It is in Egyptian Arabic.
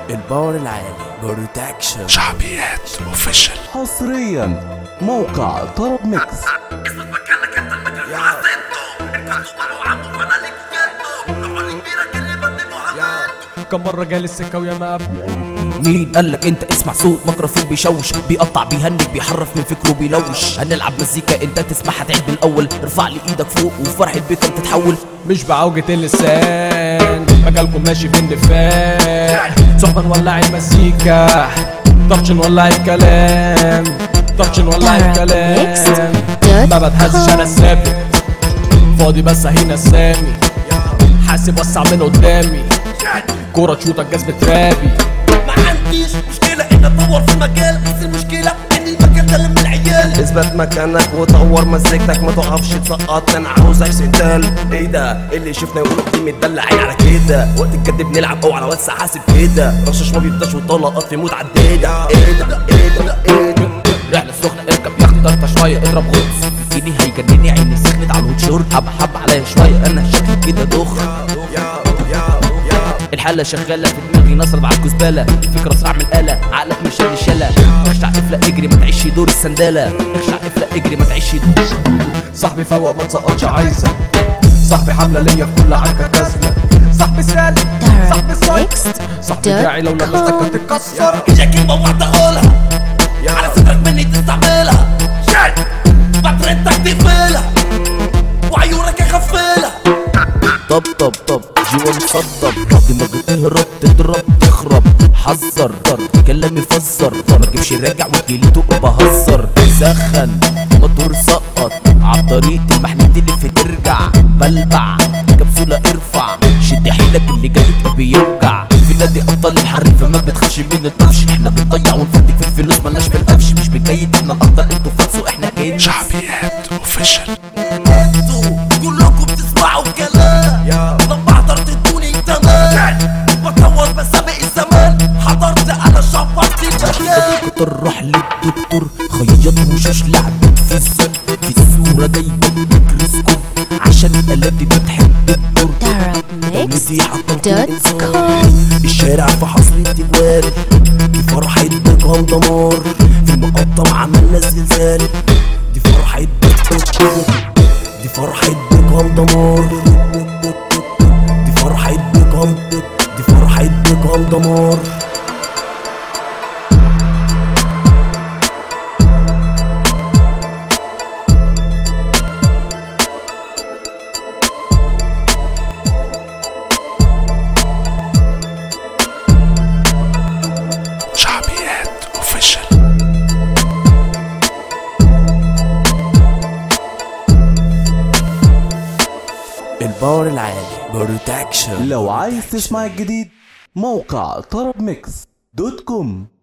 الباور العالي بروتكشن شعبيات اوفيشال حصريا موقع طرب ميكس كم مرة جالي السكة ويا ما مين قالك انت اسمع صوت ميكروفون بيشوش بيقطع بيهنج بيحرف من فكره بيلوش هنلعب مزيكا انت تسمعها تعيد من الاول ارفع لي ايدك فوق وفرحة بيكم تتحول مش بعوجة اللسان مجالكم ماشي في النفاق صحبة نولع المزيكا طرش نولع الكلام طرش نولع الكلام ما بتهزش انا ثابت فاضي بس هنا السامي حاسب وسع من قدامي كورة تشوطك جذب ترابي ما عنديش مشكلة ان اتطور في المجال بس المشكلة ان المجال ده من العيال اثبت مكانك وطور مزيكتك ما تقفش تسقط انا عاوزك سنتال ايه ده اللي شفنا يقولوا دي متدلعين على كده وقت الجد بنلعب او على وسع حاسب كده رشاش ما بيبداش وطلقات في موت عديدة ايه ده ايه ده ايه ده رحلة سخنة اركب ياخد طرطة شوية اضرب غطس ايدي هيجنني عيني سخنت على الهوت شورت حبة حبة عليا شوية انا شكلي كده دخ الحالة شغالة في دماغي نصرب على الكزبالة الفكرة اسرع من الآلة عقلك مش شال الشلة اخشع افلق اجري ما تعيش دور السندالة اخشع افلق اجري ما تعيش دور صاحبي فوق ما تسقطش عايزك صاحبي حاملة ليا في كل عركة كاسلة صاحبي سالك صاحبي صايك صاحبي داعي لو لمستك هتتكسر هي كلمة واحدة اقولها على صدرك مني تستعملها بطريقتك تقفلها وعيونك اغفلها طب طب طب جوا مصدب دماغي تهرب تضرب تخرب حذر كلامي فزر ما تجيبش راجع وتجيلي تقول بهزر سخن موتور سقط عالطريق المحمي تلف ترجع بلبع كبسولة ارفع شد حيلك اللي جابك بيوجع في نادي ابطال الحرب فما بتخافش من الطفش احنا بنضيع ونفدك في الفلوس مالناش في القفش مش بنجيد احنا الابطال انتوا فاتسوا احنا كده شعبيات اوفيشال انتوا كلكم بتسمعوا كلام لما حضرت ادوني تمام بطور بسابق الزمان حضرت انا شفرت المكان كنت نروح للدكتور خيط وشوش لعبت في الزن في الصورة جايبة الميكروسكوب عشان الآلات دي بتحب الدور دولتي حاطة الشارع في حصر التجوال دي فرحة بكام دمار في المقطم عملنا زلزال دي فرحة بكام دي فرحة بكام دمار دي فرحة بكام دي فرحة بكام دمار شعبيات اوفيشال الباور العالي بروتكشن لو عايز تسمع الجديد موقع طرب ميكس دوت كوم